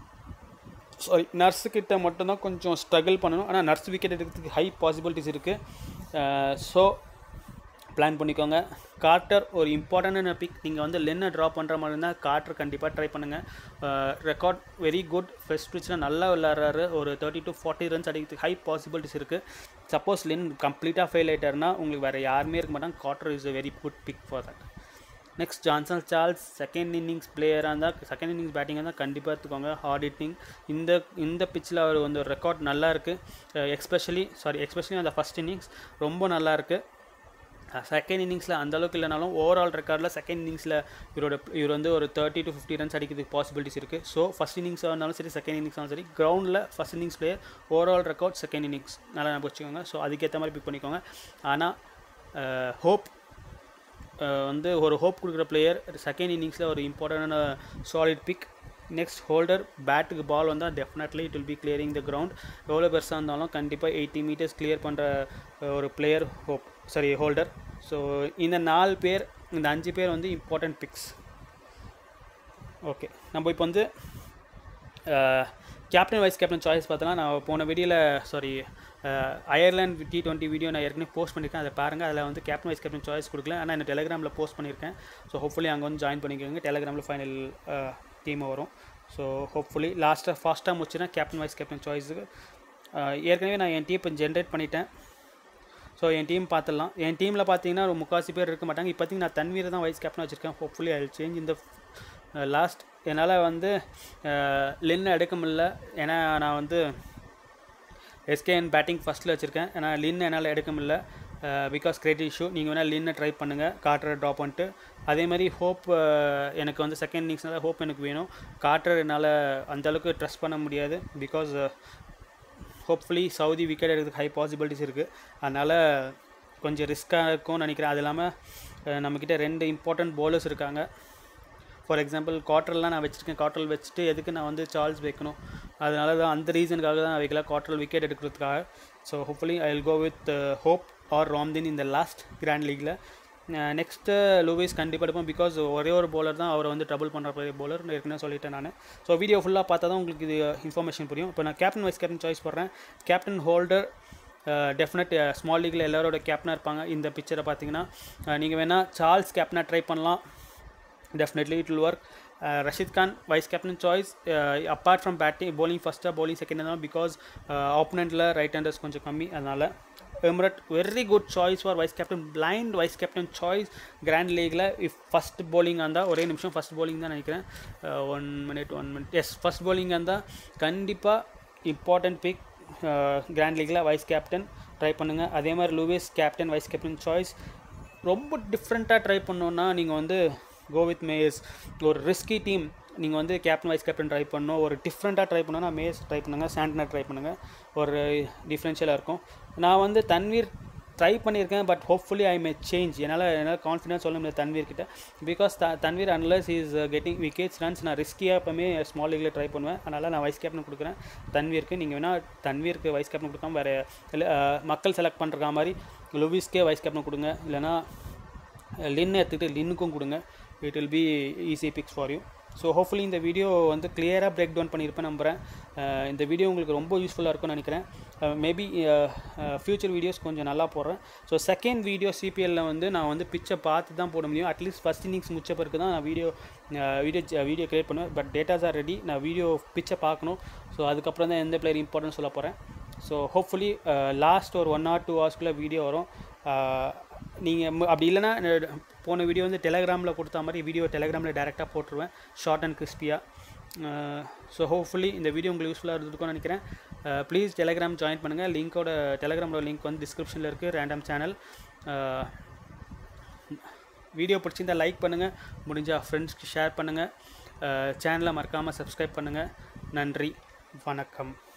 சாரி நர்ஸு கிட்ட மட்டும்தான் கொஞ்சம் ஸ்ட்ரகிள் பண்ணணும் ஆனால் நர்ஸ் விக்கெட் எடுக்கிறதுக்கு ஹை பாசிபிலிட்டிஸ் இருக்குது ஸோ பிளான் பண்ணிக்கோங்க கார்ட்டர் ஒரு இம்பார்ட்டண்டான பிக் நீங்கள் வந்து லென்னை ட்ரா பண்ணுற மாதிரி இருந்தால் கார்ட்டர் கண்டிப்பாக ட்ரை பண்ணுங்கள் ரெக்கார்ட் வெரி குட் ஃபர்ஸ்ட் பிச்சில் நல்லா விளாட்றாரு ஒரு தேர்ட்டி டு ஃபார்ட்டி ரன்ஸ் அடிக்கிறதுக்கு ஹை பாசிபிலிட்டிஸ் இருக்குது சப்போஸ் லென் கம்ப்ளீட்டாக ஃபெயில் ஆயிட்டாருன்னா உங்களுக்கு வேறு யாருமே இருக்க மாட்டாங்க Carter is a very good pick for that next Johnson Charles second innings பிளேயராக இருந்தால் செகண்ட் இன்னிங்ஸ் பேட்டிங்காக இருந்தால் கண்டிப்பாக எடுத்துக்கோங்க ஹார்ட் ஹிட்டிங் இந்த இந்த பிச்சில் அவர் வந்து ஒரு ரெக்கார்ட் நல்லா இருக்குது எக்ஸ்பெஷலி சாரி எக்ஸ்பெஷலி அந்த ஃபஸ்ட் இன்னிங்ஸ் ரொம்ப நல்லா இருக்குது செகண்ட் இன்னிங்ஸில் அந்த அளவுக்கு இல்லைனாலும் ஓவரால் ரெக்கார்டில் செகண்ட் இன்னிங்ஸில் இவரோட இவர் வந்து ஒரு தேர்ட்டி டு ஃபிஃப்டி ரன்ஸ் அடிக்கிறதுக்கு பாசிபிலிட்டிஸ் இருக்குது ஸோ ஃபஸ்ட் இன்னிங்ஸாக இருந்தாலும் சரி செகண்ட் இன்னிங்ஸ் ஆனாலும் சரி கிரவுண்டில் first innings player overall record second innings நல்லா ஞாபகம் வச்சுக்கோங்க ஸோ அதுக்கேற்ற மாதிரி பிக் பண்ணிக்கோங்க ஆனால் ஹோப் வந்து ஒரு ஹோப் கொடுக்குற பிளேயர் செகண்ட் இன்னிங்ஸில் ஒரு இம்பார்ட்டண்டான சாலிட் பிக் நெக்ஸ்ட் ஹோல்டர் பேட்டுக்கு பால் வந்தால் definitely it will be clearing the ground எவ்வளோ பெருசாக இருந்தாலும் கண்டிப்பாக எயிட்டி மீட்டர்ஸ் கிளியர் பண்ணுற ஒரு player Hope sorry Holder so இந்த நாலு பேர் இந்த அஞ்சு பேர் வந்து இம்பார்ட்டன்ட் பிக்ஸ் ஓகே நம்ம இப்போ வந்து கேப்டன் வைஸ் கேப்டன் சாய்ஸ் பார்த்தோன்னா நான் போன வீடியோவில் sorry Ireland T twenty video நான் ஏற்கனவே போஸ்ட் பண்ணியிருக்கேன் அதை பாருங்கள் அதில் வந்து கேப்டன் வைஸ் கேப்டன் சாய்ஸ் கொடுக்கல ஆனால் என்ன டெலிகிராமில் போஸ்ட் பண்ணியிருக்கேன் ஸோ ஹோப்ஃபுல்லி அங்கே வந்து ஜாயின் பண்ணிக்கோங்க டெலிகிராமில் ஃபைனல் டீம் வரும் ஸோ ஹோப்ஃபுல்லி லாஸ்ட்டாக ஃபாஸ்ட்டாக முடிச்சுன்னா கேப்டன் வைஸ் கேப்டன் சாய்ஸுக்கு ஏற்கனவே நான் என் டீம் இப்போ ஜென்ரேட் பண்ணிட்டேன் ஸோ என் டீம் பார்த்துடலாம் என் டீமில் பார்த்தீங்கன்னா ஒரு முக்காசி பேர் இருக்க மாட்டாங்க இப்போதைக்கு நான் தன்வீர் தான் வைஸ் கேப்டன் வச்சுருக்கேன் ஹோப்ஃபுல்லி ஐ சேஞ்ச் இந்த லாஸ்ட் என்னால் வந்து லின்னை எடுக்க முடியல ஏன்னா நான் வந்து எஸ்கேஎன் பேட்டிங் ஃபஸ்ட்டில் வச்சுருக்கேன் ஏன்னா லின் என்னால் எடுக்க முடியல பிகாஸ் கிரேட் இஷ்யூ நீங்கள் வேணால் லின்னை ட்ரை பண்ணுங்கள் கார்ட்டரை ட்ராப் பண்ணிட்டு அதே மாதிரி ஹோப் எனக்கு வந்து செகண்ட் இன்னிங்ஸ்னால ஹோப் எனக்கு வேணும் கார்ட்டர் என்னால் அந்தளவுக்கு ட்ரஸ்ட் பண்ண முடியாது பிகாஸ் ஹோப்ஃபுல்லி சவுதி விக்கெட் எடுக்கிறதுக்கு ஹை பாசிபிலிட்டிஸ் இருக்குது அதனால் கொஞ்சம் ரிஸ்க்காக இருக்கும்னு நினைக்கிறேன் அது இல்லாமல் அஹ், நம்மக்கிட்ட ரெண்டு இம்பார்ட்டண்ட் bowlers இருக்காங்க ஃபார் எக்ஸாம்பிள் குவார்டர்லாம் நான் வச்சுருக்கேன் குவார்டர் வச்சுட்டு எதுக்கு நான் வந்து சார்ல்ஸ் வைக்கணும் அதனால தான் அந்த ரீசனுக்காக தான் நான் வைக்கல குவார்டர் விக்கெட் எடுக்கிறதுக்காக so hopefully I will go with Hope or Ramdin இந்த லாஸ்ட் கிராண்ட் லீக்கில் நெக்ஸ்ட்டு லூவிஸ் கண்டிப்பாக எடுப்போம் பிகாஸ் ஒரே ஒரு bowler தான் அவரை வந்து ட்ரபிள் பண்ணுற பெரிய bowler ஏற்கனவே சொல்லிட்டேன் நான் ஸோ வீடியோ ஃபுல்லாக பார்த்தா தான் உங்களுக்கு இது இன்ஃபர்மேஷன் புரியும் இப்போ நான் கேப்டன் வைஸ் கேப்டன் சாய்ஸ் போடுறேன் கேப்டன் ஹோல்டர் டெஃபினட் ஸ்மால் லீக்கில் எல்லாரோட கேப்டனாக இருப்பாங்க இந்த பிக்சரை பார்த்தீங்கன்னா நீங்கள் வேணால் சார்ல்ஸ் கேப்டனாக ட்ரை பண்ணலாம் definitely it will work uh, Rashid Khan vice captain choice apart from batting bowling ஃபஸ்ட்டாக bowling செகண்ட் தான் பிகாஸ் ஆப்போனண்ட்டில் ரைட் ஹேண்டர்ஸ் கொஞ்சம் கம்மி அதனால் Emrit very good choice for vice captain blind vice captain choice grand லீக்ல if first bowling இருந்தால் ஒரே நிமிஷம் ஃபஸ்ட் bowling தான் நினைக்கிறேன் one minute one minute yes first bowling இருந்தால் கண்டிப்பாக இம்பார்ட்டன்ட் பிக் கிராண்ட் லீக்ல வைஸ் கேப்டன் ட்ரை பண்ணுங்கள் அதே மாதிரி Lewis captain vice captain choice ரொம்ப டிஃப்ரெண்ட்டாக ட்ரை பண்ணோன்னா நீங்கள் வந்து கோ வித் மேஸ் ஒரு ரிஸ்கி டீம் நீங்கள் வந்து கேப்டன் வைஸ் கேப்டன் ட்ரை பண்ணணும் ஒரு டிஃப்ரெண்ட்டாக ட்ரை பண்ணோன்னா மேஸ் ட்ரை பண்ணுங்கள் சாண்டனர் ட்ரை பண்ணுங்கள் ஒரு டிஃப்ரென்ஷியலாக இருக்கும் நான் வந்து தன்வீர் ட்ரை பண்ணியிருக்கேன் but hopefully I may change என்னால் என்னால் கான்ஃபிடன்ஸ் சொல்ல முடியாது தன்வீர் கிட்ட because the Tanvir unless is getting wickets runs நான் ரிஸ்கியாக எப்பவுமே ஸ்மால் லீக்ல ட்ரை பண்ணுவேன் அதனால் நான் வைஸ் கேப்டன் கொடுக்குறேன் தன்வீருக்கு நீங்கள் வேணால் தன்வீருக்கு வைஸ் கேப்டன் கொடுக்காம வேறு இல்லை மக்கள் செலக்ட் பண்ணுற மாதிரி லுவிஸ்க்கே வைஸ் கேப்டன் கொடுங்க இல்லைனா லின் எடுத்துக்கிட்டு லின்னுக்கும் கொடுங்க it will be easy picks for you so hopefully இந்த வீடியோ வந்து கிளியராக பிரேக் டவுன் பண்ணியிருப்பேன் நம்புகிறேன் அஹ் இந்த வீடியோ உங்களுக்கு ரொம்ப யூஸ்ஃபுல்லாக இருக்கும்னு நினைக்கிறேன் மேபி ஃப்யூச்சர் வீடியோஸ் கொஞ்சம் நல்லா போடுறேன் ஸோ செகண்ட் வீடியோ சிபிஎல்ல வந்து நான் வந்து பிச்சை பார்த்து தான் போட முடியும் அட்லீஸ்ட் ஃபஸ்ட் இன்னிங்ஸ் முடிச்ச பிறகு தான் நான் வீடியோ வீடியோ வீடியோ கிரியேட் பண்ணுவேன் பட் டேட்டாஸ் ஆர் ரெடி நான் வீடியோ பிச்சை பார்க்கணும் ஸோ அதுக்கப்புறம் தான் எந்த பிளேயர் இம்பார்ட்டன்ட் சொல்ல போகிறேன் ஸோ ஹோப்ஃபுல்லி லாஸ்ட் ஒரு ஒன் ஆர் டூ ஹவர்ஸ்க்குள்ளே வீடியோ வரும் நீங்கள் அப்படி இல்லைன்னா ந- போன வீடியோ வந்து டெலகிராமில் கொடுத்த மாதிரி வீடியோ டெலகிராமில் டேரெக்டாக போட்டுருவேன் ஷார்ட் அண்ட் கிறிஸ்பியாக ஸோ ஹோப்ஃபுல்லி இந்த வீடியோ உங்களுக்கு யூஸ்ஃபுல்லாக இருந்திருக்கும்னு நினைக்கிறேன் ப்ளீஸ் டெலகிராம் ஜாயின் பண்ணுங்கள் லிங்க்கோட டெலகிராமோட லிங்க் வந்து டிஸ்கிரிப்ஷனில் இருக்குது ரேண்டம் சேனல் வீடியோ பிடிச்சிருந்தா லைக் பண்ணுங்கள் முடிஞ்சால் ஃப்ரெண்ட்ஸ்க்கு ஷேர் பண்ணுங்கள் சேனலை மறக்காமல் சப்ஸ்கிரைப் பண்ணுங்கள் நன்றி வணக்கம்